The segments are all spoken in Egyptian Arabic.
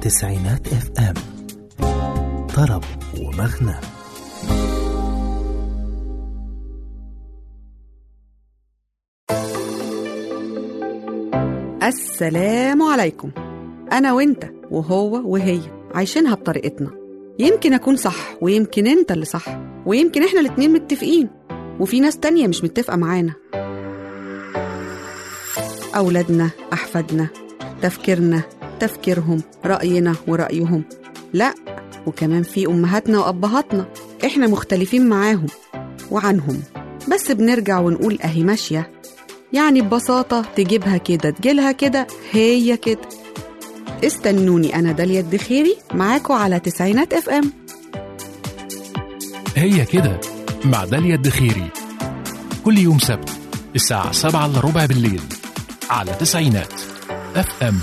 تسعينات اف ام طرب ومغنى السلام عليكم أنا وأنت وهو وهي عايشينها بطريقتنا يمكن أكون صح ويمكن أنت اللي صح ويمكن إحنا الاتنين متفقين وفي ناس تانية مش متفقة معانا أولادنا أحفادنا تفكيرنا تفكيرهم رأينا ورأيهم لا وكمان في أمهاتنا وأبهاتنا إحنا مختلفين معاهم وعنهم بس بنرجع ونقول أهي ماشية يعني ببساطة تجيبها كده تجيلها كده هي كده استنوني أنا داليا الدخيري معاكم على تسعينات اف ام هي كده مع داليا الدخيري كل يوم سبت الساعة سبعة إلا ربع بالليل على تسعينات اف ام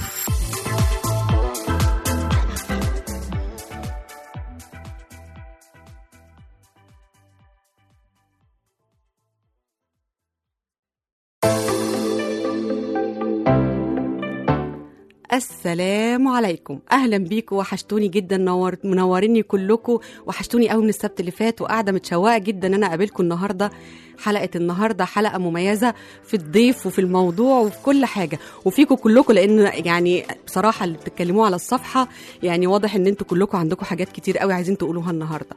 السلام عليكم اهلا بيكم وحشتوني جدا نور منوريني كلكم وحشتوني قوي من السبت اللي فات وقاعده متشوقه جدا ان انا اقابلكم النهارده حلقه النهارده حلقه مميزه في الضيف وفي الموضوع وفي كل حاجه وفيكم كلكم لان يعني بصراحه اللي بتتكلموا على الصفحه يعني واضح ان انتوا كلكم عندكم حاجات كتير قوي عايزين تقولوها النهارده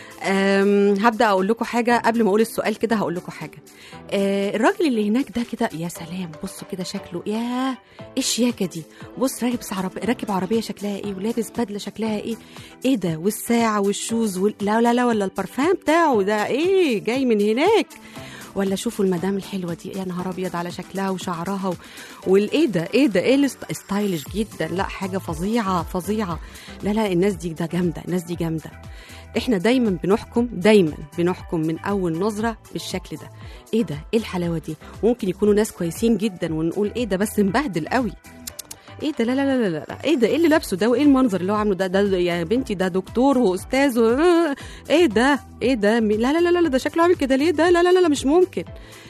أم، هبدا اقول لكم حاجه قبل ما اقول السؤال كده هقول لكم حاجه أه، الراجل اللي هناك ده كده يا سلام بصوا كده شكله يا ايه الشياكه دي بص راكب عربي راكب عربيه شكلها ايه ولابس بدله شكلها ايه ايه ده والساعه والشوز وال... لا لا لا ولا البرفان بتاعه ده ايه جاي من هناك ولا شوفوا المدام الحلوه دي يا نهار ابيض على شكلها وشعرها و... والايه ده ايه ده ايه الست... ستايلش جدا لا حاجه فظيعه فظيعه لا لا الناس دي ده جامده الناس دي جامده احنا دايما بنحكم دايما بنحكم من اول نظره بالشكل ده ايه ده ايه الحلاوه دي ممكن يكونوا ناس كويسين جدا ونقول ايه ده بس مبهدل قوي ايه ده لا لا لا لا لا ايه ده ايه اللي لابسه ده وايه المنظر اللي هو عامله ده ده يا بنتي ده دكتور واستاذ و... ايه ده ايه ده م- لا لا لا لا ده شكله عامل كده ليه ده لا لا لا لا مش ممكن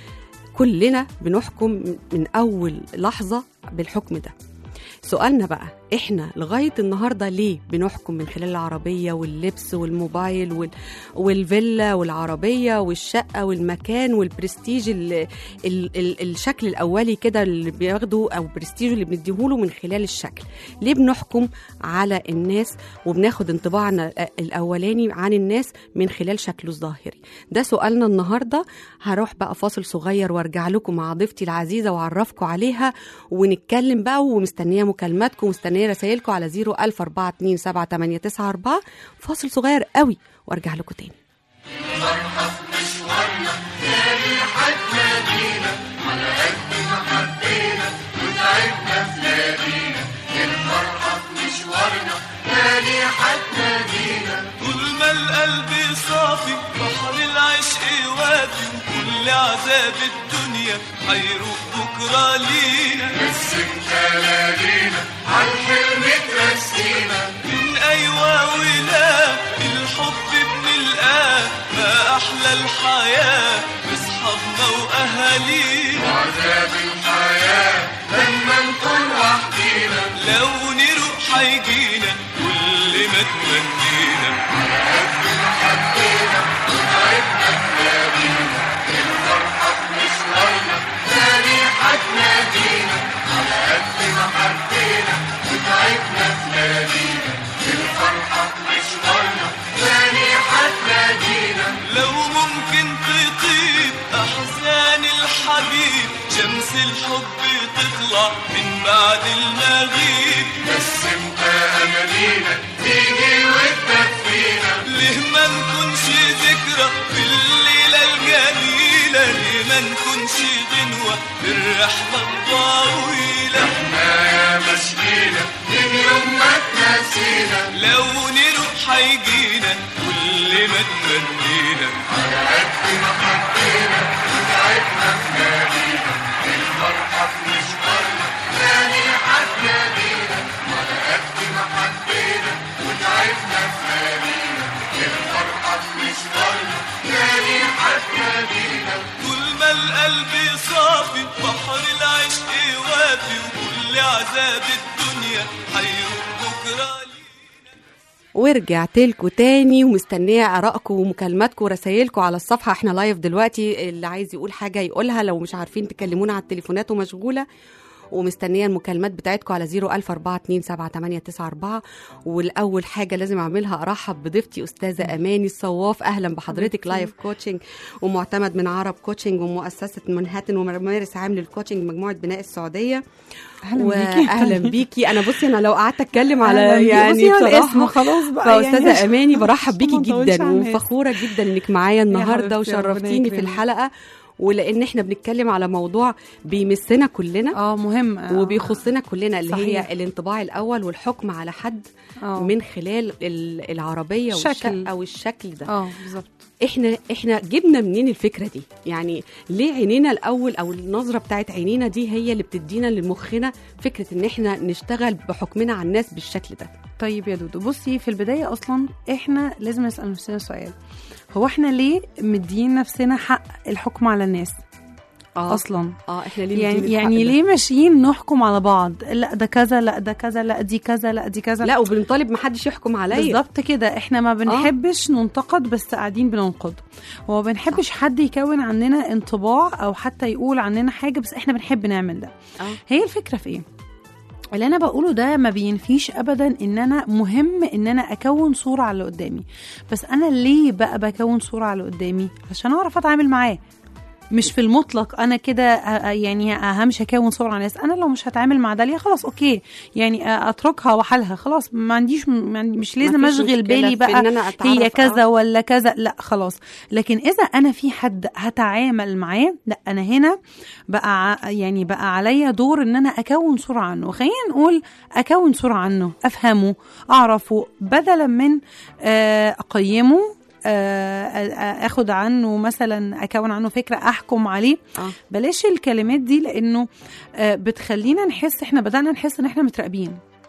كلنا بنحكم من اول لحظه بالحكم ده سؤالنا بقى احنا لغايه النهارده ليه بنحكم من خلال العربيه واللبس والموبايل وال... والفيلا والعربيه والشقه والمكان والبرستيج ال... ال... ال... الشكل الاولي كده اللي بياخده او برستيج اللي بنديهوله من خلال الشكل ليه بنحكم على الناس وبناخد انطباعنا الاولاني عن الناس من خلال شكله الظاهري ده سؤالنا النهارده هروح بقى فاصل صغير وارجع لكم مع ضيفتي العزيزه واعرفكم عليها ونتكلم بقى ومستنيه مكالماتكم ومستنيه رسائلكم على 010427894 فاصل صغير قوي وارجع لكم تاني طول ما القلب صافي بحر العشق وافي وكل عذاب الدنيا هيروح بكرة لينا بس انت لينا عالحلم ترسينا من أيوة ولا الحب بنلقاه ما أحلى الحياة بصحابنا وأهالينا وعذاب الحياة لما نكون وحدينا لو نروح هيجينا كل ما تمنينا لو ممكن تطيب أحزان الحبيب شمس الحب تطلع من بعد المغيب بس انت أمانينا تيجي وتدفينا ليه ما نكونش ذكرى في الليلة الجميلة ليه ما نكونش غنوة في الرحلة الطويلة احنا يا مشينا من يوم ما تنسينا لو نروح هيجينا كل ما تمنينا طول ما القلب صافي بحر العشق وافي وكل عذاب الدنيا هيروح بكرة لينا ورجعت لكم تاني ومستنيه ارائكم ومكالماتكم ورسايلكم على الصفحه احنا لايف دلوقتي اللي عايز يقول حاجه يقولها لو مش عارفين تكلمونا على التليفونات ومشغوله ومستنيه المكالمات بتاعتكم على 004278994 والاول حاجه لازم اعملها ارحب بضيفتي استاذه اماني الصواف اهلا بحضرتك لايف كوتشنج ومعتمد من عرب كوتشنج ومؤسسه منهاتن وممارس عام للكوتشنج مجموعه بناء السعوديه اهلا بيكي واهلا بيكي انا بصي انا لو قعدت اتكلم أهلاً على بيكي. يعني بصي على الاسم بصراحه خلاص بقى فاستاذه يعني اماني برحب عشان بيكي ما نطولش جدا على الناس. وفخوره جدا انك معايا النهارده حبيبتي، ربنا وشرفتيني في يكرمك. الحلقه ولان احنا بنتكلم على موضوع بيمسنا كلنا اه مهم آه. وبيخصنا كلنا اللي صحيح. هي الانطباع الاول والحكم على حد آه. من خلال ال- العربيه شكل. والشقه والشكل ده اه بالظبط احنا احنا جبنا منين الفكره دي يعني ليه عينينا الاول او النظره بتاعت عينينا دي هي اللي بتدينا لمخنا فكره ان احنا نشتغل بحكمنا على الناس بالشكل ده طيب يا دودو بصي في البدايه اصلا احنا لازم نسال نفسنا سؤال هو احنا ليه مدين نفسنا حق الحكم على الناس اه اصلا اه احنا ليه يعني مدين الحق يعني ده؟ ليه ماشيين نحكم على بعض لا ده كذا لا ده كذا لا دي كذا لا دي كذا لا وبنطالب محدش يحكم عليا بالظبط كده احنا ما بنحبش ننتقد بس قاعدين بننقد وما بنحبش حد يكون عننا انطباع او حتى يقول عننا حاجه بس احنا بنحب نعمل ده اه هي الفكره في ايه اللي انا بقوله ده ما بينفيش ابدا ان انا مهم ان انا اكون صوره على اللي قدامي بس انا ليه بقى بكون صوره على اللي قدامي عشان اعرف اتعامل معاه مش في المطلق انا كده ه- يعني همشي اكون صور على الناس انا لو مش هتعامل مع ده ليه خلاص اوكي يعني اتركها وحالها خلاص ما عنديش ما عندي- مش لازم مفيش اشغل مشكلة بالي في بقى إن أنا أتعرف، هي آه. كذا ولا كذا لا خلاص لكن اذا انا في حد هتعامل معاه لا انا هنا بقى ع- يعني بقى عليا دور ان انا اكون صوره عنه خلينا نقول اكون صوره عنه افهمه اعرفه بدلا من آه، اقيمه آه، آه، اخد عنه مثلا اكون عنه فكره احكم عليه اه بلاش الكلمات دي لانه آه، بتخلينا نحس احنا بدانا نحس ان احنا متراقبين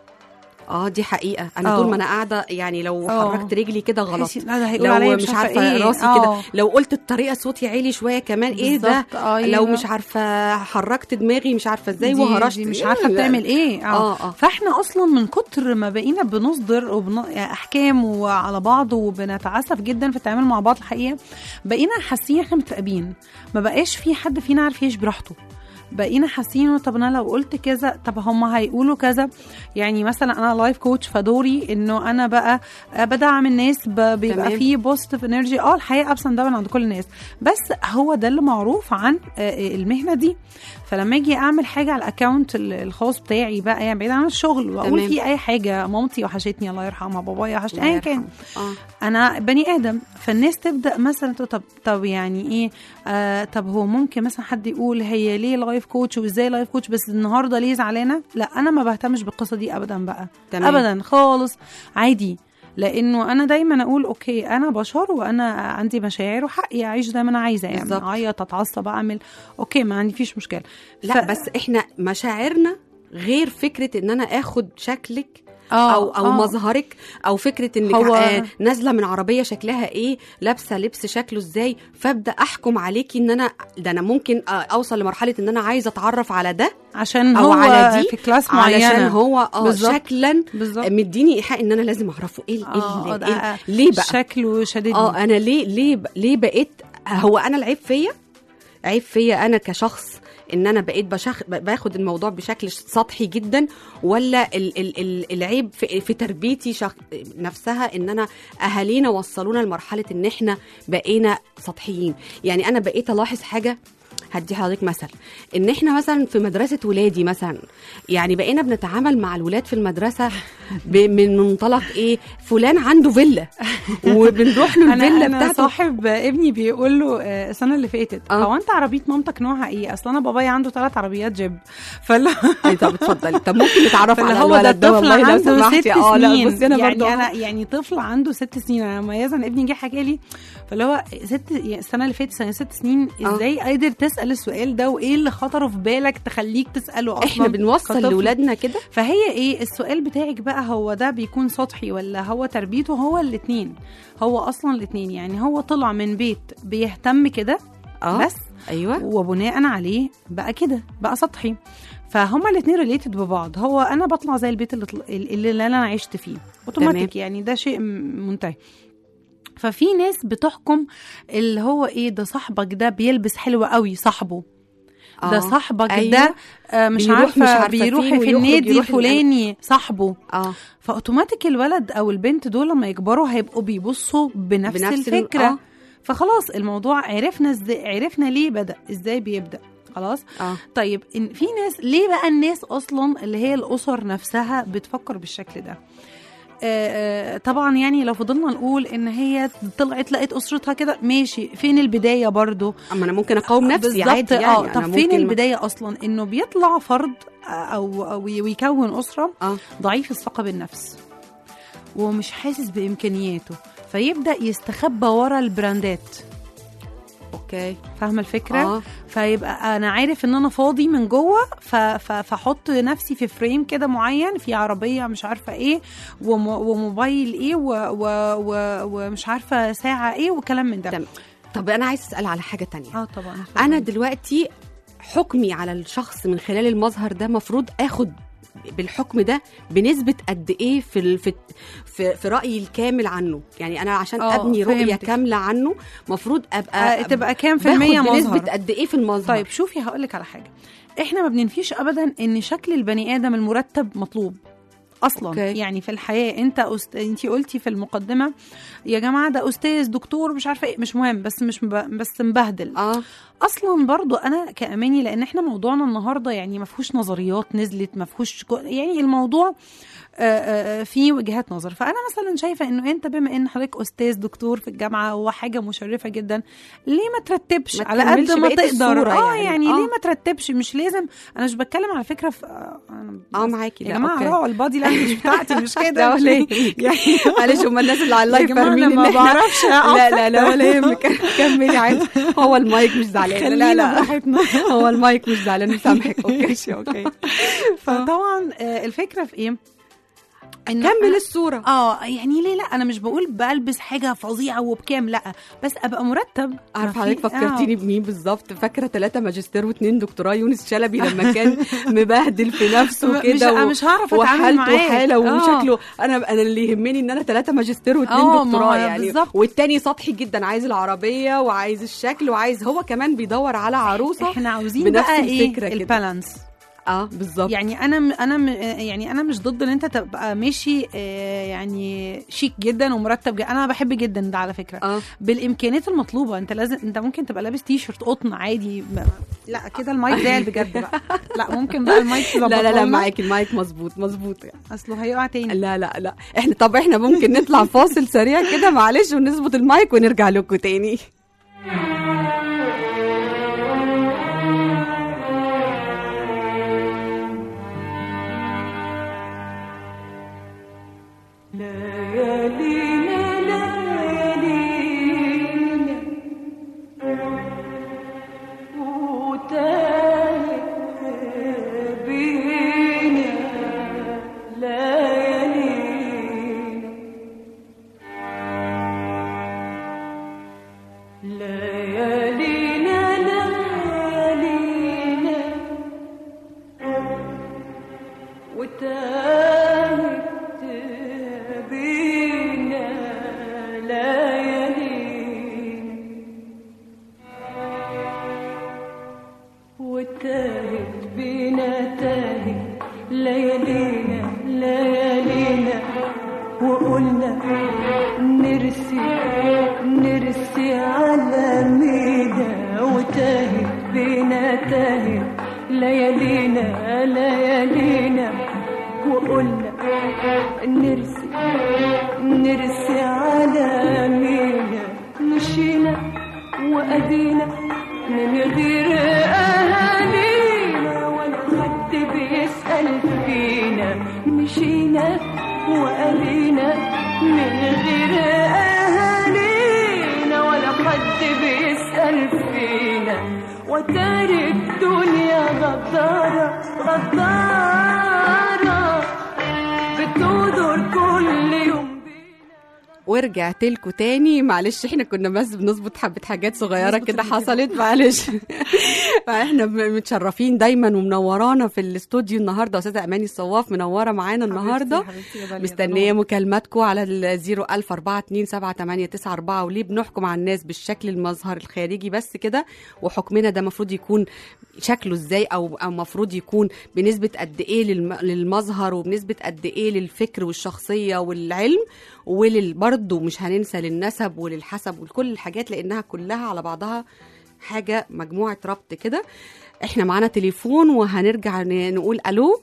اه دي حقيقه انا آه. طول ما انا قاعده يعني لو آه. حركت رجلي كده غلط تحسي- لا ده هيقول عليا لو مش, مش عارفه ايه راسي آه. كده لو قلت الطريقه صوتي عالي شويه كمان ايه ده بالظبط، آه، لو أيوة. مش عارفه حركت دماغي مش عارفه ازاي دي- وهرشت دي مش إيه عارفه ده؟ بتعمل ايه آه، آه. فاحنا اصلا من كتر ما بقينا بنصدر وبن... احكام وعلى بعض وبنتعسف جدا في التعامل مع بعض الحقيقه بقينا حاسين احنا متراقبين ما بقاش في حد فينا عارف يعيش براحته بقينا حاسين طب انا لو قلت كذا طب هم هيقولوا كذا يعني مثلا انا لايف كوتش فدوري انه انا بقى بدعم الناس ب- بيبقى تمام. فيه بوزيتيف انرجي اه الحقيقه ابس اند داون عند كل الناس بس هو ده اللي معروف عن آه، المهنه دي فلما اجي اعمل حاجه على الاكونت ال- الخاص بتاعي بقى يعني بعيد عن الشغل واقول تمام. فيه اي حاجه مامتي وحشتني الله يرحمها بابايا وحشتني الله ايا كان يرحمه. اه انا بني ادم فالناس تبدا مثلا تقول طب طب يعني ايه آه طب هو ممكن مثلا حد يقول هي ليه لايف كوتش وازاي لايف كوتش بس النهارده ليه زعلانه لا انا ما بهتمش بالقصه دي ابدا بقى تمام. ابدا خالص عادي لانه انا دايما اقول اوكي انا بشر وانا عندي مشاعر وحقي اعيش زي ما انا عايزه يعني بالظبط. اعيط اتعصب اعمل اوكي ما عندي فيش مشكله لا بس احنا مشاعرنا غير فكره ان انا اخد شكلك آه، او او آه. مظهرك او فكره انك هو- آه نازله من عربيه شكلها ايه لابسه لبس شكله ازاي فابدا احكم عليكي ان انا ده انا ممكن آه اوصل لمرحله ان انا عايزه اتعرف على ده عشان او هو على دي في كلاس معينه علشان هو اه بالظبط. شكلا بالظبط مديني ايحاء ان انا لازم اعرفه ايه ال- آه، ايه, ال- ده- إيه ال- ليه بقى شكله شديد اه انا ليه ليه ب- ليه بقيت هو انا العيب فيا عيب فيا انا كشخص ان انا بقيت بشخ... باخد الموضوع بشكل سطحي جدا ولا ال... ال... ال... العيب في... في تربيتي شخ... نفسها ان انا اهالينا وصلونا لمرحله ان احنا بقينا سطحيين يعني انا بقيت الاحظ حاجه هدي حضرتك مثل ان احنا مثلا في مدرسه ولادي مثلا يعني بقينا بنتعامل مع الولاد في المدرسه ب... من منطلق ايه فلان عنده فيلا وبنروح له انا الفيلا انا بتاعته صاحب ابني بيقول له آه، السنه اللي فاتت آه. هو انت عربيه مامتك نوعها ايه اصل انا بابايا عنده ثلاث عربيات جيب فاللي أي طب اتفضلي طب ممكن نتعرف فاللي على هو ده الولد ده طفل والله لو عنده ست سمحتي اه لا سنين بصي انا يعني برضه انا يعني طفل عنده ست سنين انا مميزه ان ابني جه حكى لي فاللي هو ست يعني السنه اللي فاتت سنه ست سنين آه. ازاي قادر تسال السؤال ده وايه اللي خطره في بالك تخليك تساله اصلا احنا بنوصل كطفل؟ لاولادنا كده فهي ايه السؤال بتاعك بقى هو ده بيكون سطحي ولا هو تربيته هو الاتنين هو اصلا الاتنين يعني هو طلع من بيت بيهتم كده اه بس ايوه وبناء عليه بقى كده بقى سطحي فهما الاثنين ريليتد ببعض هو انا بطلع زي البيت اللي, طل- اللي, اللي انا عشت فيه اوتوماتيك يعني ده شيء م- منتهي ففي ناس بتحكم اللي هو ايه ده صاحبك ده بيلبس حلو قوي صاحبه ده آه. صاحبك أيوة. ده آه مش بيروح عارفه مش عارفة بيروح فين في ويخرج النادي يروح الفلاني صاحبه اه فاوتوماتيك الولد او البنت دول لما يكبروا هيبقوا بيبصوا بنفس, بنفس ال- الفكره آه. فخلاص الموضوع عرفنا ازاي عرفنا ليه بدا ازاي بيبدا خلاص اه طيب إن في ناس ليه بقى الناس اصلا اللي هي الاسر نفسها بتفكر بالشكل ده آه، آه، طبعا يعني لو فضلنا نقول ان هي طلعت لقيت اسرتها كده ماشي فين البدايه برضو اما انا ممكن اقاوم نفسي بالظبط، عادي يعني اه أنا طب فين ممكن- البدايه اصلا انه بيطلع فرد آه، او او يكون اسره اه ضعيف الثقه بالنفس ومش حاسس بامكانياته فيبدا يستخبى ورا البراندات اوكي فاهمه الفكره اه فيبقى انا عارف ان انا فاضي من جوه ف- ف- فاحط نفسي في فريم كده معين في عربيه مش عارفه ايه وم- وموبايل ايه و- و- و- ومش عارفه ساعه ايه وكلام من ده تمام. طب انا عايز اسال على حاجه تانية اه طبعا انا دلوقتي حكمي على الشخص من خلال المظهر ده مفروض اخد بالحكم ده بنسبة قد ايه في ال- في في, في رأيي الكامل عنه يعني انا عشان آه، ابني رؤية فهمتك. كاملة عنه مفروض ابقى آه تبقى كام في باخد المية بنسبة مظهر قد ايه في المظهر طيب شوفي هقول لك على حاجه احنا ما بننفيش ابدا ان شكل البني ادم المرتب مطلوب اصلا أوكي. أوكي. يعني في الحياه انت أست... انت قلتي في المقدمه يا جماعه ده استاذ دكتور مش عارفه ايه مش مهم بس مش مب... بس مبهدل اه اصلا برضو انا كاماني لان احنا موضوعنا النهارده يعني ما فيهوش نظريات نزلت ما فيهوش كو- يعني الموضوع آه، آه، فيه وجهات نظر فانا مثلا شايفه انه انت بما ان حضرتك استاذ دكتور في الجامعه وحاجه مشرفه جدا ليه ما ترتبش ما على قد تكملش ما بقية تقدر الصورة اه يعني. يعني, آه. ليه ما ترتبش مش لازم انا مش بتكلم على فكره في آه، أنا اه بس- معاكي يا لا، جماعه أوكي. روعوا البادي لانجوج بتاعتي مش لا كده ولا يهمك. يعني معلش هم الناس اللي على يا اللايف جماعه فاهمين انا ان ما احنا بعرفش أقف. لا لا لا ولا يهمك كملي عادي هو المايك مش زعلان لا خلينا لا براحتنا هو المايك مش زعلان مسامحك اوكي ماشي اوكي فطبعا آه، الفكره في ايه؟ إن كمل الصورة اه يعني ليه لا انا مش بقول بلبس حاجه فظيعه وبكام لا بس ابقى مرتب عارفه ما في- حضرتك فكرتيني بمين بالظبط فاكره ثلاثة ماجستير واثنين دكتوراه يونس شلبي لما كان مبهدل في نفسه مش- كده و- مش هعرف أتعامل وحالته معاه. حاله آه. وشكله انا انا اللي يهمني ان انا ثلاثة ماجستير واثنين آه، ما دكتوراه هو يعني بالظبط. والتاني سطحي جدا عايز العربيه وعايز الشكل وعايز هو كمان بيدور على عروسه احنا عاوزين بنفس بقى ايه الفكرة كده. البالانس اه بالظبط يعني انا م- انا م- يعني انا مش ضد ان انت تبقى ماشي آه، يعني شيك جدا ومرتب جدا انا بحب جدا ده على فكره اه بالامكانيات المطلوبه انت لازم انت ممكن تبقى لابس تي شيرت قطن عادي ما- لا كده المايك زعل بجد بقى لا ممكن بقى المايك لا لا لا تظبطه لنا؟ معاكي المايك مظبوط مظبوط يعني اصله هيقع تاني لا لا لا احنا طب احنا ممكن نطلع فاصل سريع كده معلش ونظبط المايك ونرجع لكم تاني وتاهت بينا تاهت ليالينا ليالينا وقلنا نرسي نرسي على مينا وتاهت بينا تاهت ليالينا ليالينا وقلنا نرسي نرسي على مينا مشينا وأدينا من غير أهالينا ولا حد بيسأل فينا مشينا وأدينا من غير أهالينا ولا حد بيسأل فينا وتاري الدنيا غدارة غدارة بتدور كل يوم ورجعت لكم تاني معلش احنا كنا بس بنظبط حبه حاجات صغيره كده حصلت معلش فاحنا ب- متشرفين دايما ومنورانا في الاستوديو النهارده استاذه اماني الصواف منوره معانا النهارده حبيبتي يا داليا، مستنيه مكالماتكم على ال 010427894 وليه بنحكم على الناس بالشكل المظهر الخارجي بس كده وحكمنا ده المفروض يكون شكله ازاي او او المفروض يكون بنسبه قد ايه للم- للمظهر وبنسبه قد ايه للفكر والشخصيه والعلم ولبرضه مش هننسى للنسب وللحسب ولكل الحاجات لانها كلها على بعضها حاجه مجموعه ربط كده احنا معانا تليفون وهنرجع ن- نقول الو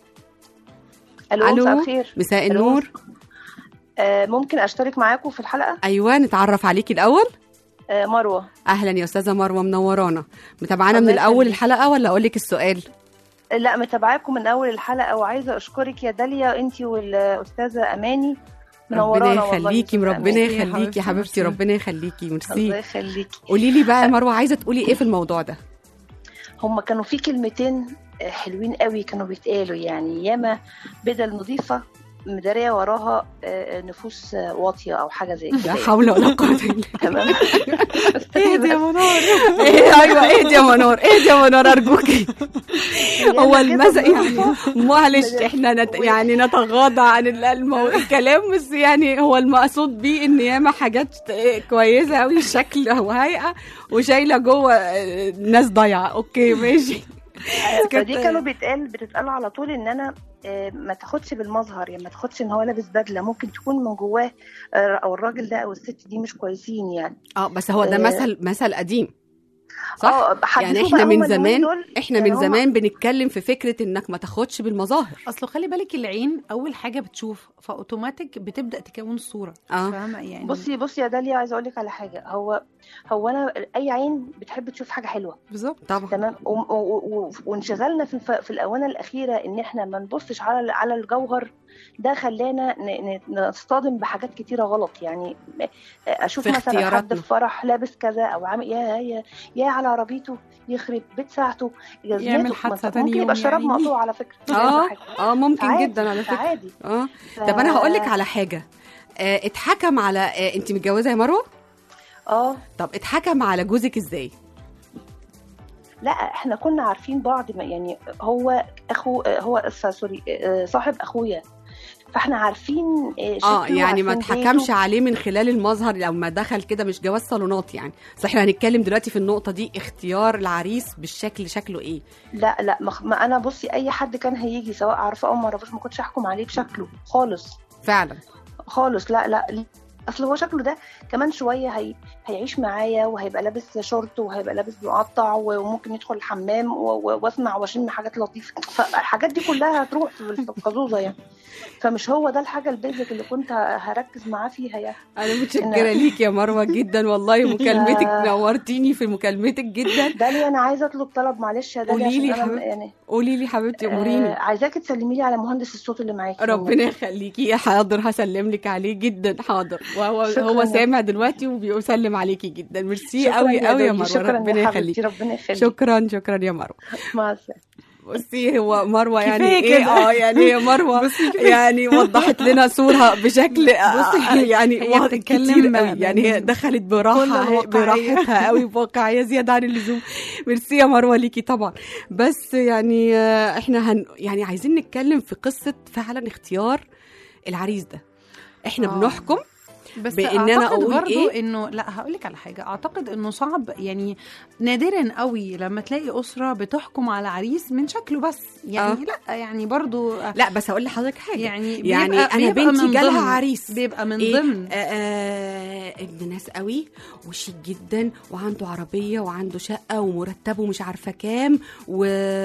الو مساء الو الخير مساء ألو. النور آه ممكن اشترك معاكم في الحلقه ايوه نتعرف عليكي الاول آه مروه اهلا يا استاذه مروه منورانا متابعانا من الله الاول يخليك. الحلقه ولا اقول لك السؤال آه، لا متابعاكم من اول الحلقه وعايزه اشكرك يا داليا انت والاستاذه اماني منورانا ربنا والله يخليكي أستاذة ربنا أماني. يا يخليكي حبيبتي، يا حبيبتي ميرسي. ربنا يخليكي الله ميرسي يخليكي قولي لي بقى يا مروه عايزه تقولي ايه في الموضوع ده هم كانوا في كلمتين آه، حلوين قوي كانوا بيتقالوا يعني ياما بدل نظيفه مداريه وراها آه، نفوس آه، واطيه او حاجه زي لا كده حول ولا قوه الا تمام اهدي يا منور إيه، ايوه اهدي يا منور اهدي يا منور ارجوكي هو ياما كده المزق يعني نظيفة. معلش احنا نت يعني نتغاضى عن ال- المو... الكلام بس يعني هو المقصود بيه ان ياما حاجات كويسه قوي شكل وهيئه وشايله جوه آه، ناس ضايعه اوكي ماشي فدي كانوا بيتقال بتتقال على طول ان انا آه، ما تاخدش بالمظهر يعني ما تاخدش ان هو لابس بدله ممكن تكون من جواه آه، او الراجل ده او الست دي مش كويسين يعني اه بس هو ده آه. مثل مثل قديم صح اه حدثوا يعني احنا بقى من هما اليومين زمان دول، احنا يعني من هما- زمان بنتكلم في فكره انك ما تاخدش بالمظاهر اصله خلي بالك العين اول حاجه بتشوف فاوتوماتيك بتبدا تكون الصوره اه فاهمه يعني بصي بصي يا داليا عايزه اقول لك على حاجه هو هو انا اي عين بتحب تشوف حاجه حلوه بالظبط طبعا تمام و- و- و- وانشغلنا في الف... في الاونه الاخيره ان احنا ما نبصش على على الجوهر ده خلانا ن... ن... نصطدم بحاجات كتيره غلط يعني اشوف في مثلا حد اختياراتنا. في فرح لابس كذا او عامل يا يا يا على عربيته يخرب بيت ساعته جزمته يعمل ما حادثة انت تاني ممكن يوم يبقى الشراب يعني. مقطوع على فكره اه حاجة. اه ممكن عادي، جدا على فكره عادي اه ف- طب انا هقول لك على حاجه آه اتحكم على آه انت متجوزه يا مروه اه طب اتحكم على جوزك ازاي لا احنا كنا عارفين بعض ما- يعني هو اخو هو س- سوري آه، صاحب اخويا فاحنا عارفين آه، اه شكله يعني ما وعارفين اتحكمش بيته. عليه من خلال المظهر لما دخل كده مش جواز صالونات يعني بس احنا هنتكلم دلوقتي في النقطه دي اختيار العريس بالشكل شكله ايه لا لا ما, ما انا بصي اي حد كان هيجي سواء عارفه او ما اعرفوش ما كنتش احكم عليه بشكله خالص فعلا خالص لا لا اصل هو شكله ده كمان شويه هي... هيعيش معايا وهيبقى لابس شورت وهيبقى لابس مقطع وممكن يدخل الحمام و... و... واسمع واشم حاجات لطيفه فالحاجات دي كلها هتروح في القزوزه يعني فمش هو ده الحاجه البيزك اللي كنت ه- هركز معاه فيها يعني انا متشكره ليك يا مروه جدا والله مكالمتك نورتيني في مكالمتك جدا داليا انا عايزه اطلب طلب معلش يا داليا قولي لي عشان أنا حبيبتي. يعني قولي لي حبيبتي آه اموريني عايزاكي تسلمي لي على مهندس الصوت اللي معاكي ربنا يخليكي يا حاضر هسلم لك عليه جدا حاضر وهو شكراً هو يا- سامع دلوقتي وبيسلم عليكي جدا ميرسي شكراً قوي يا قوي يا داليا، مروه شكرا ربنا يا يخليكي حبيبتي ربنا يخليك شكرا شكرا يا مروه مع السلامه بصي هو مروه يعني كفاية ايه كده. اه يعني هي مروه يعني وضحت لنا صورها بشكل آه، بصي، يعني هي واضح بتتكلم كتير من- قوي يعني هي دخلت براحه كل واقعية. براحتها قوي بواقعيه زياده عن اللزوم ميرسي يا مروه ليكي طبعا بس يعني آه، احنا هن يعني عايزين نتكلم في قصه فعلا اختيار العريس ده احنا آه. بنحكم بس بإن أنا أعتقد أقول برضو إيه؟ انه لا هقول لك على حاجه اعتقد انه صعب يعني نادرا قوي لما تلاقي اسره بتحكم على عريس من شكله بس يعني آه. لا يعني برضو لا بس هقول لحضرتك حاجه يعني يعني بيبقى- انا بيبقى بنتي من جالها ضمن- عريس بيبقى من إيه؟ ضمن آه آه ابن ناس قوي وشيك جدا وعنده عربيه وعنده شقه ومرتبه مش عارفه كام و...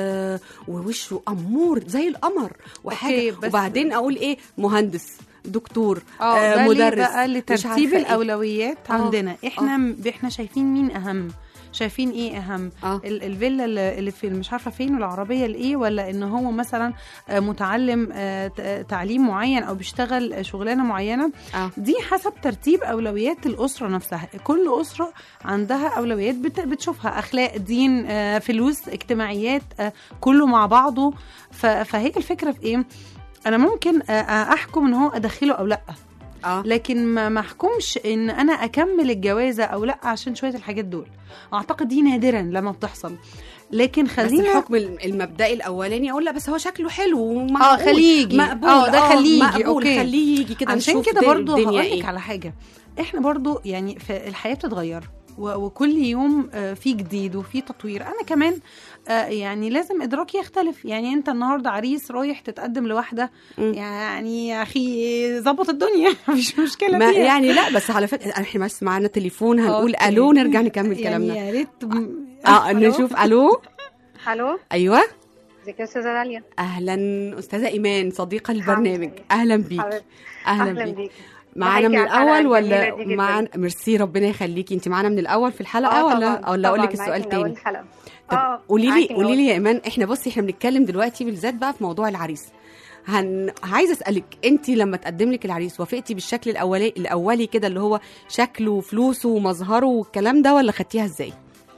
ووشه امور زي القمر وحاجه أوكي، بس- وبعدين اقول ايه مهندس دكتور اه آه ده ليه مدرس بقى مش لترتيب عارفة إيه. الاولويات آه، عندنا احنا م- احنا شايفين مين اهم شايفين ايه اهم اه ال- الفيلا اللي اللي في مش عارفه فين والعربيه الايه ولا ان هو مثلا آه، متعلم آه، ت- تعليم معين او بيشتغل شغلانه معينه اه دي حسب ترتيب اولويات الاسره نفسها كل اسره عندها اولويات بت- بتشوفها اخلاق دين آه، فلوس اجتماعيات آه، كله مع بعضه ف- فهي الفكره في ايه انا ممكن آه، آه، احكم ان هو ادخله او لا اه لكن ما ما احكمش ان انا اكمل الجوازه او لا عشان شويه الحاجات دول اعتقد دي نادرا لما بتحصل لكن بس خلينا الحكم الم- المبدئي الاولاني اقول لا بس هو شكله حلو اه ومعقول خليه يجي مقبول اه ده خليه يجي مقبول اوكي خليه يجي كده عشان نشوف كده الد- برضو الدنيا هقول لك ايه على حاجه احنا برضو يعني في الحياه بتتغير و- وكل يوم آه، في جديد وفي تطوير انا كمان آه، يعني لازم ادراكي يختلف يعني انت النهارده عريس رايح تتقدم لواحده مم. يعني يا اخي ظبط الدنيا مفيش مشكله ما فيها يعني لا بس على فكره احنا بس معانا تليفون هنقول أوكي. الو نرجع نكمل كلامنا يعني يا ريت اه نشوف الو الو ايوه ازيك يا استاذه داليا اهلا استاذه ايمان صديقه البرنامج اهلا بيك حبيبتي اهلا اهلا بيك بيك معانا من بحكي على الحلقة الاول ولا الجميلة دي جداً. معانا ميرسي ربنا يخليكي انت معانا من الاول في الحلقه آه ولا طبعاً، ولا اقول لك طبعاً، السؤال معاكي من أول تاني الحلقة. طب آه، قولي لي معاكي من قولي أول- لي يا ايمان احنا بصي احنا بنتكلم دلوقتي بالذات بقى في موضوع العريس هن... عايزه اسالك انت لما تقدم لك العريس وافقتي بالشكل الاولي الاولي كده اللي هو شكله وفلوسه ومظهره والكلام ده ولا خدتيها ازاي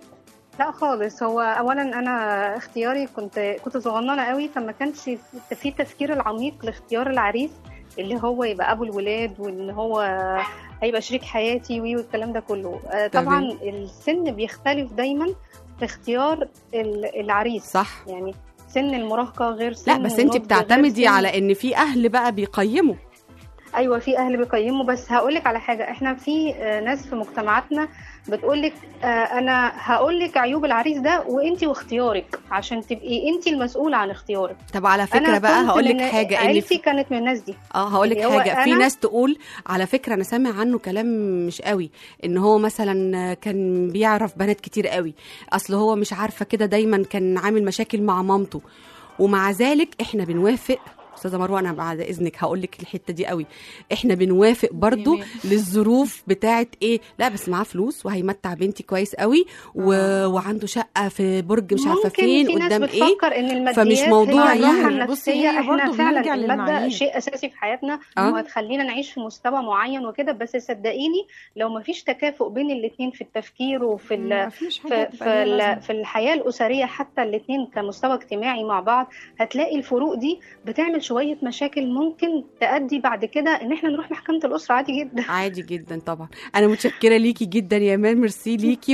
لا خالص هو اولا انا اختياري كنت كنت صغننه قوي فما كانش في التفكير العميق لاختيار العريس اللي هو يبقى ابو الولاد وان هو هيبقى شريك حياتي وي والكلام ده كله آه، طبعا السن بيختلف دايما في اختيار ال- العريس صح يعني سن المراهقه غير سن لا بس انت النضج غير بتعتمدي سن- على ان في اهل بقى بيقيموا ايوه في اهل بيقيموا بس هقول لك على حاجه احنا في آه، ناس في مجتمعاتنا بتقول لك انا هقول لك عيوب العريس ده وانت واختيارك عشان تبقي انت المسؤوله عن اختيارك طب على فكره انا بقى كنت هقول لك من- حاجه ان عيلتي في... كانت من الناس دي اه هقول لك اللي هو حاجه في أنا- ناس تقول على فكره انا سامع عنه كلام مش قوي ان هو مثلا كان بيعرف بنات كتير قوي اصل هو مش عارفه كده دايما كان عامل مشاكل مع مامته ومع ذلك احنا بنوافق استاذه مروه انا بعد اذنك هقول لك الحته دي قوي احنا بنوافق برضو جميل. للظروف بتاعت ايه لا بس معاه فلوس وهيمتع بنتي كويس قوي و... وعنده شقه في برج مش عارفه ممكن فين في ناس قدام ايه بتفكر ان الماديات فمش موضوع هي الراحه يعني. بصي، النفسيه هي احنا برضو فعلا بنرجع الماده للمعايير. شيء اساسي في حياتنا آه. وهتخلينا نعيش في مستوى معين وكده بس صدقيني لو ما فيش تكافؤ بين الاثنين في التفكير وفي ال... مفيش في, حاجه في, تبقى ليها ال- لازمة. في الحياة الأسرية حتى الاتنين كمستوى اجتماعي مع بعض هتلاقي الفروق دي بتعمل شوية مشاكل ممكن تأدي بعد كده إن احنا نروح محكمة الأسرة عادي جدا عادي جدا طبعا انا متشكره ليكي جدا يا مان ميرسي ليكي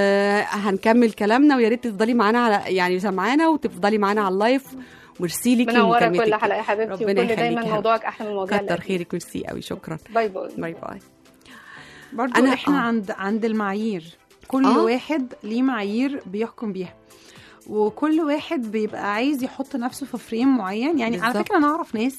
وهنكمل كلامنا ويا ريت تفضلي معانا على يعني سامعانا وتفضلي معانا على اللايف ميرسي ليكي منورة لمكالمتك. كل حلقة يا حبيبتي ربنا وكل يخليكي دايما يا موضوعك أحلى من المواضيع كتر اللي خيرك ميرسي قوي شكرا قبل. باي باي باي باي برضو أنا- أنا احنا آه. عند عند المعايير كل آه. آه. واحد ليه معايير بيحكم بيها وكل واحد بيبقى عايز يحط نفسه في فريم معين يعني على بالظبط. فكره انا اعرف ناس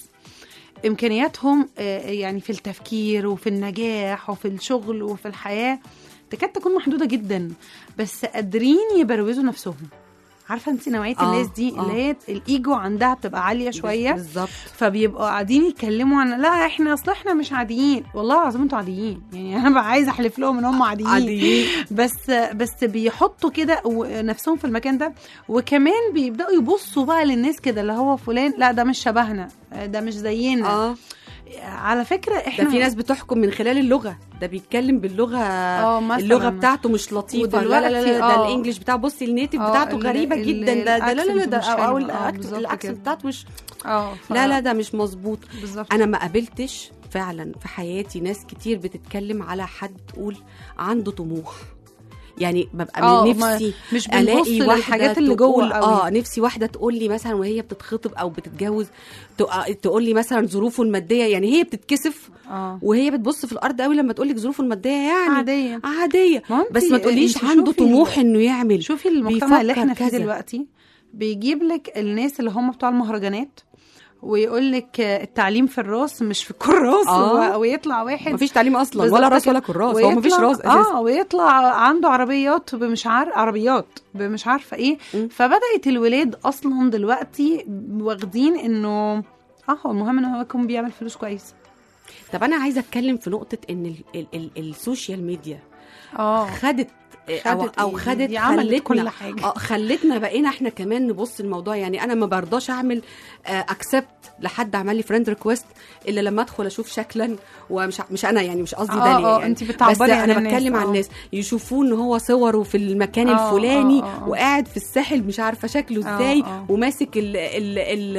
امكانياتهم آه، يعني في التفكير وفي النجاح وفي الشغل وفي الحياه تكاد تكون محدوده جدا بس قادرين يبروزوا نفسهم عارفه انت نوعيه آه، الناس دي آه. اللي هي الايجو عندها بتبقى عاليه شويه بالظبط فبيبقوا قاعدين يتكلموا عن لا احنا اصل احنا مش عاديين والله العظيم انتوا عاديين يعني انا بقى عايزه احلف لهم ان هم عاديين, عاديين بس بس بيحطوا كده و- نفسهم في المكان ده وكمان بيبداوا يبصوا بقى للناس كده اللي هو فلان لا ده مش شبهنا ده مش زينا اه على فكره احنا ده في ناس بتحكم من خلال اللغه ده بيتكلم باللغه اه مثلا اللغه بتاعته مش لطيفه لا لا لا, ودلوقتي لا آه. ده الانجليش بتاعه بصي النيتف آه، بتاعته ال- غريبه ال- جدا ده ده لا لا لا ده الأكسنت مش او حلو. آه، الأكس- بالظبط الاكسنت كده. بتاعته مش اه ف- لا لا ده مش مظبوط بالظبط انا ما قابلتش فعلا في حياتي ناس كتير بتتكلم على حد تقول عنده طموح يعني ببقى آه، من ما- نفسي مش بنبص الاقي واحده للحاجات اللي تقول جوه قوي اه نفسي واحده تقول لي مثلا وهي بتتخطب او بتتجوز تق- تقول لي مثلا ظروفه الماديه يعني هي بتتكسف اه وهي بتبص في الارض قوي لما تقول لك ظروفه الماديه يعني عاديه عاديه ما هو بس انتي- ما تقوليش انتي عنده شوفي- طموح انه يعمل شوفي المجتمع اللي بيفكر احنا فيه كذا. دلوقتي بيجيب لك الناس اللي هم بتوع المهرجانات ويقول لك التعليم في الراس مش في الكراس آه. و- ويطلع واحد مفيش تعليم اصلا بالظبط ولا راس كده. ولا كراس هو مفيش ويطلع- راس اساسا اه ويطلع عنده عربيات بمش عارف عربيات بمش عارفه ايه م. فبدات الولاد اصلا دلوقتي واخدين انه اه هو المهم ان هو يكون بيعمل فلوس كويس طب انا عايزه اتكلم في نقطه ان ال ال ال السوشيال ميديا اه خدت او خدت او إيه؟ خدت دي عملت خلتنا كل حاجة. اه خلتنا بقينا احنا كمان نبص الموضوع يعني انا ما برضاش اعمل اكسبت لحد عمل لي فريند ريكويست الا لما ادخل اشوف شكلا ومش ع- مش انا يعني مش قصدي آه، داليا آه، يعني انتي بتعبري بس عن انا الناس، بتكلم عن آه. الناس يشوفوه ان هو صوره في المكان آه، الفلاني آه، آه. وقاعد في الساحل مش عارفه شكله آه، ازاي آه. وماسك ال ال ال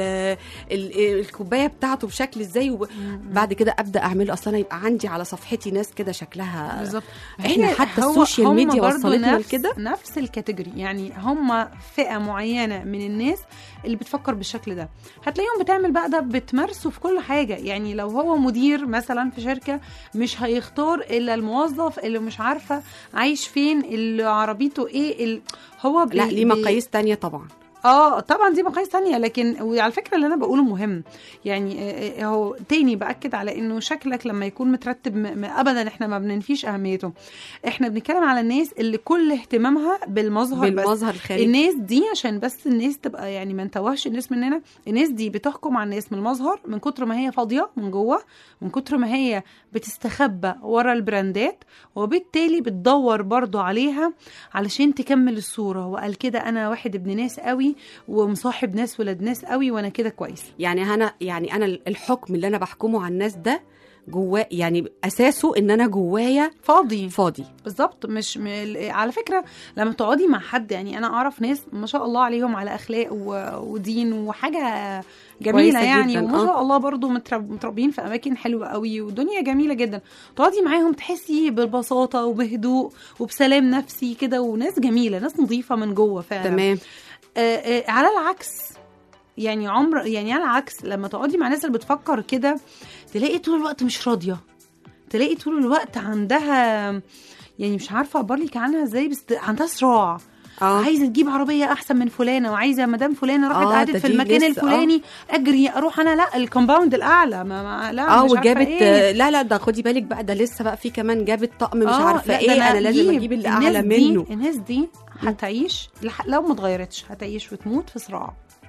ال الكوبايه بتاعته بشكل ازاي وبعد كده ابدا اعمله اصلا يبقى عندي على صفحتي ناس كده شكلها بالظبط احنا هي- حتى هو- السوشيال هم ميديا بقوا برضو وصلتنا نفس لكده نفس الكاتيجوري يعني هم فئه معينه من الناس اللي بتفكر بالشكل ده هتلاقيهم بتعمل بقى ده بتمارسه في كل حاجه يعني لو هو مدير مثلا في شركه مش هيختار الا الموظف اللي مش عارفه عايش فين اللي عربيته ايه ال... هو بي... لا ليه بي- مقاييس تانية طبعا اه طبعا دي مقاييس تانية لكن وعلى فكره اللي انا بقوله مهم يعني آه، آه، هو تاني باكد على انه شكلك لما يكون مترتب م- م- ابدا احنا ما بننفيش اهميته احنا بنتكلم على الناس اللي كل اهتمامها بالمظهر بس بالمظهر الخارجي الناس دي عشان بس الناس تبقى يعني ما نتوهش الناس مننا الناس دي بتحكم على الناس من المظهر من كتر ما هي فاضيه من جوه من كتر ما هي بتستخبى ورا البراندات وبالتالي بتدور برضو عليها علشان تكمل الصوره وقال كده انا واحد ابن ناس قوي ومصاحب ناس ولاد ناس قوي وانا كده كويس يعني انا يعني انا الحكم اللي انا بحكمه على الناس ده جوا يعني اساسه ان انا جوايا فاضي فاضي بالظبط مش م... على فكره لما تقعدي مع حد يعني انا اعرف ناس ما شاء الله عليهم على اخلاق و... ودين وحاجه جميله كويسة يعني جداً، وما آه. شاء الله برضو مترب... متربيين في اماكن حلوه قوي ودنيا جميله جدا تقعدي معاهم تحسي بالبساطه وبهدوء وبسلام نفسي كده وناس جميله ناس نظيفه من جوه فعلا تمام آه، آه، على العكس يعني عمر يعني على العكس لما تقعدي مع ناس اللي بتفكر كده تلاقي طول الوقت مش راضيه تلاقي طول الوقت عندها يعني مش عارفه اعبر لك عنها ازاي بس عندها صراع اه عايزه تجيب عربيه احسن من فلانه وعايزه مدام فلانه راحت آه، قعدت ده في دي المكان لسه، الفلاني اجري اروح انا لا الكومباوند الاعلى ما, ما لا اه مش عارفة وجابت إيه. لا لا ده خدي بالك بقى ده لسه بقى في كمان جابت طقم مش آه، عارفه لا، ده ايه انا لازم أجيب. اجيب اللي الناس اعلى دي- منه الناس دي هتعيش لح- لو ما اتغيرتش هتعيش وتموت في صراع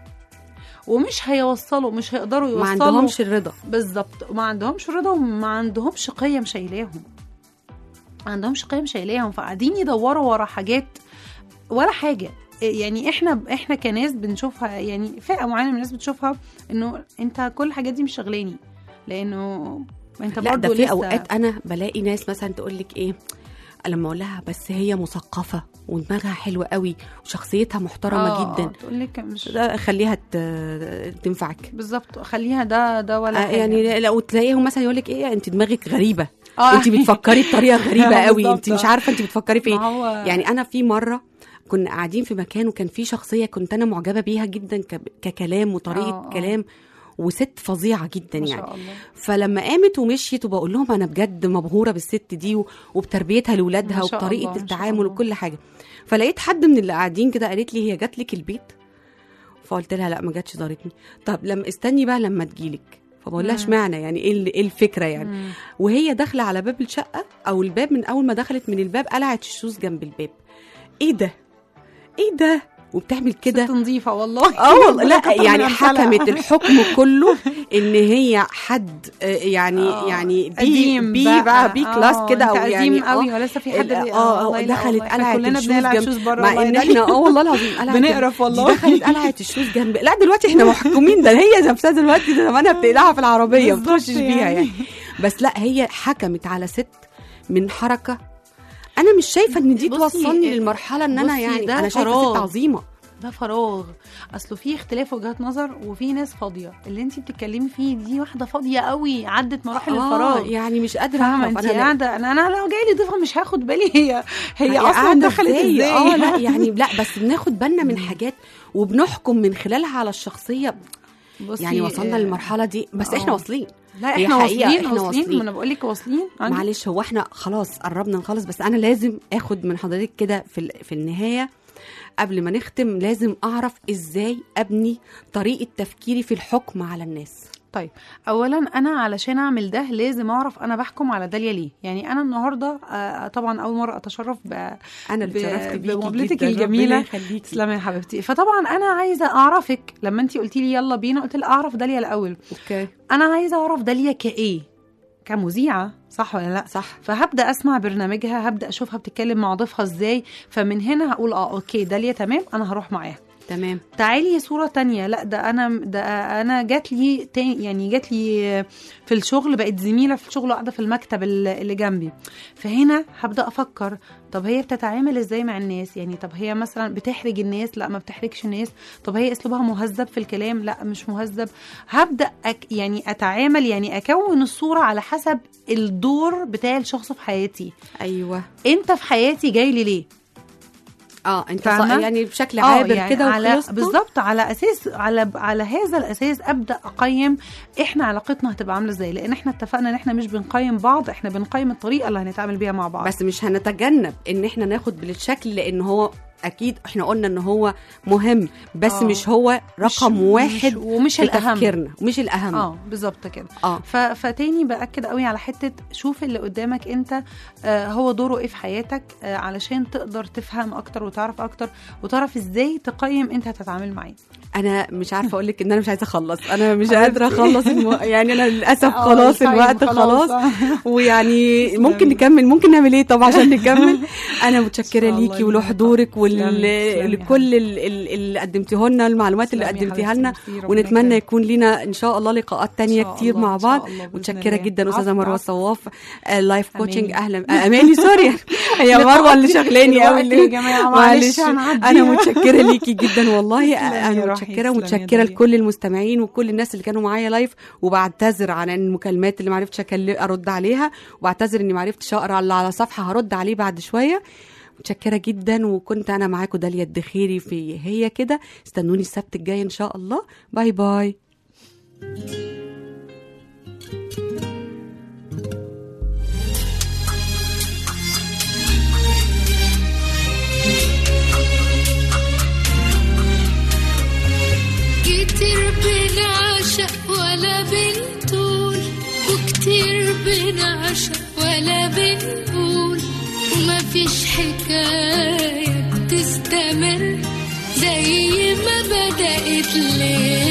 ومش هيوصلوا مش هيقدروا يوصلوا ما عندهمش الرضا بالظبط وما عندهمش رضا وما عندهمش قيم شايلاهم ما عندهمش قيم شايلاهم فقاعدين يدوروا ورا حاجات ولا حاجه يعني احنا احنا كناس بنشوفها يعني فئه معينه من الناس بتشوفها انه انت كل الحاجات دي مش شغلاني لانه انت لا برضه ده في لسه اوقات انا بلاقي ناس مثلا تقول لك ايه لما اقول لها بس هي مثقفه ودماغها حلوه قوي وشخصيتها محترمه آه، جدا تقول لك مش ده خليها ت- تنفعك بالظبط خليها ده ده ولا آه، حاجة. يعني لو تلاقيهم مثلا يقول لك ايه انت دماغك غريبه آه. انت بتفكري بطريقه غريبه قوي بالظبط. انت مش عارفه انت بتفكري في ما ايه هو يعني انا في مره كنا قاعدين في مكان وكان في شخصيه كنت انا معجبه بيها جدا ك- ككلام وطريقه آه، آه. كلام وست فظيعه جدا ما يعني شاء الله فلما قامت ومشيت وبقول لهم انا بجد مبهوره بالست دي و- وبتربيتها لاولادها ما شاء وبطريقه الله، ما شاء التعامل الله. وكل حاجه فلقيت حد من اللي قاعدين كده قالت لي هي جات لك البيت فقلت لها لا ما جاتش زارتني طب لما استني بقى لما تجيلك فبقول لها مم. اشمعنى يعني ايه ال- ايه الفكره يعني مم. وهي داخله على باب الشقه او الباب من اول ما دخلت من الباب قلعت الشوز جنب الباب ايه ده ايه ده وبتعمل كده ست نظيفه والله اه والله لا كتر من يعني أمثالها. حكمت الحكم كله ان هي حد آه، يعني آه، يعني بي قديم بي بقى بي كلاس آه، كده انت او قديم يعني قوي اه ولسه في حد ال- بي- اه الله اه يلا دخلت والله، احنا قلعت كلنا الشوز بنقلع جنب الشوز بره مع والله ان ينيل. احنا اه والله العظيم قلعت بنقرف دي والله. دخلت قلعت الشوز جنب لا دلوقتي احنا محكومين ده هي نفسها دلوقتي ده زمانها بتقلعها في العربيه ما بالظبط بتخشش بيها يعني. يعني بس لا هي حكمت على ست من حركه انا مش شايفه ان دي بصي، توصلني للمرحله ان انا بصي، يعني ده انا شايفه فراغ. ست عظيمه ده فراغ اصله في اختلاف وجهات نظر وفي ناس فاضيه اللي انت بتتكلمي فيه دي واحده فاضيه قوي عدت مراحل آه، الفراغ يعني مش قادره فاهمه اعرف انت انا قاعده انا انا لو جاي لي ضيفه مش هاخد بالي هي هي هي اصلا قاعدة دخلت ازاي اه لا يعني لا بس بناخد بالنا من حاجات وبنحكم من خلالها على الشخصيه بصي، يعني وصلنا آه، للمرحله دي بس آه. احنا واصلين لا هي احنا حقيقة واصلين إحنا واصلين واصلين. ما انا بقول لك واصلين عندك معلش هو احنا خلاص قربنا نخلص بس انا لازم اخد من حضرتك كده في ال- في النهايه قبل ما نختم لازم اعرف ازاي ابني طريقه تفكيري في الحكم على الناس طيب اولا انا علشان اعمل ده لازم اعرف انا بحكم على داليا ليه يعني انا النهارده آه، طبعا اول مره اتشرف ب انا ب- اللي اتشرفت بيكي بمقابلتك جداً، الجميلة. ربنا يخليكي تسلمي يا حبيبتي فطبعا انا عايزه اعرفك لما انت قلتي لي يلا بينا قلت لها اعرف داليا الاول اوكي انا عايزه اعرف داليا كايه كمذيعه صح ولا لا صح فهبدا اسمع برنامجها هبدا اشوفها بتتكلم مع ضيفها ازاي فمن هنا هقول اه اوكي داليا تمام انا هروح معاها تمام تعالي صورة تانية لا ده انا ده انا جات لي تاني يعني جات لي في الشغل بقت زميلة في الشغل قاعدة في المكتب اللي اللي جنبي فهنا هبدأ افكر طب هي بتتعامل ازاي مع الناس يعني طب هي مثلا بتحرج الناس لا ما بتحرجش الناس طب هي اسلوبها مهذب في الكلام لا مش مهذب هبدأ أك يعني اتعامل يعني اكون الصورة على حسب الدور بتاع الشخص في حياتي ايوه انت في حياتي جاي لي ليه اه انت فاهمة؟ ص- يعني بشكل آه، عابر يعني كده على وخلصنا؟ بالظبط على اساس على على هذا الاساس ابدا اقيم احنا علاقتنا هتبقى عامله ازاي لان احنا اتفقنا ان احنا مش بنقيم بعض احنا بنقيم الطريقه اللي هنتعامل بيها مع بعض بس مش هنتجنب ان احنا ناخد بالشكل لان هو اكيد احنا قلنا ان هو مهم بس آه. مش هو رقم مش- واحد مش ومش في الاهم تفكيرنا مش الاهم اه بالظبط كده اه ف... فتاني باكد قوي على حته شوف اللي قدامك انت آه هو دوره ايه في حياتك آه علشان تقدر تفهم اكتر وتعرف اكتر وتعرف ازاي تقيم انت هتتعامل معاه انا مش عارفه اقول لك ان انا مش عايزه اخلص انا مش حبيبتي. قادره اخلص الم... يعني انا للاسف آه، خلاص التايم الوقت خلاص آه. ويعني تسلمي. ممكن نكمل ممكن نعمل ايه طب عشان نكمل انا متشكره إن شاء الله ليكي يبارك ولحضورك تسلمي، تسلمي يا ولكل اللي قدمتيه لنا المعلومات اللي تسلمي يا قدمتيها حبيبتي، لنا ميرسي، ربنا ونتمنى يكرمك. يكون لنا ان شاء الله لقاءات تانية إن شاء كتير الله، مع إن شاء بعض الله، بإذن متشكره الله. جدا استاذه عفو، مروه عفو. صواف لايف كوتشنج أماني. اهلا آه، اماني سوري هي مروه اللي شغلاني قوي الوقت يا جماعة، معلش هنعديها. انا متشكره ليكي جدا والله تسلمي انا يا روحي، متشكره تسلمي يا ومتشكره دنيا. لكل المستمعين وكل الناس اللي كانوا معايا لايف وبعتذر عن المكالمات اللي ما عرفتش أكل- ارد عليها وبعتذر اني ما عرفتش اقرا اللي على صفحه هرد عليه بعد شويه متشكره جدا وكنت انا معاكم داليا الدخيري في هي كده استنوني السبت الجاي ان شاء الله باي باي كتير بنعشق ولا بنطول وكتير بنعشق ولا بنقول وما فيش حكاية بتستمر زي ما بدأت ليه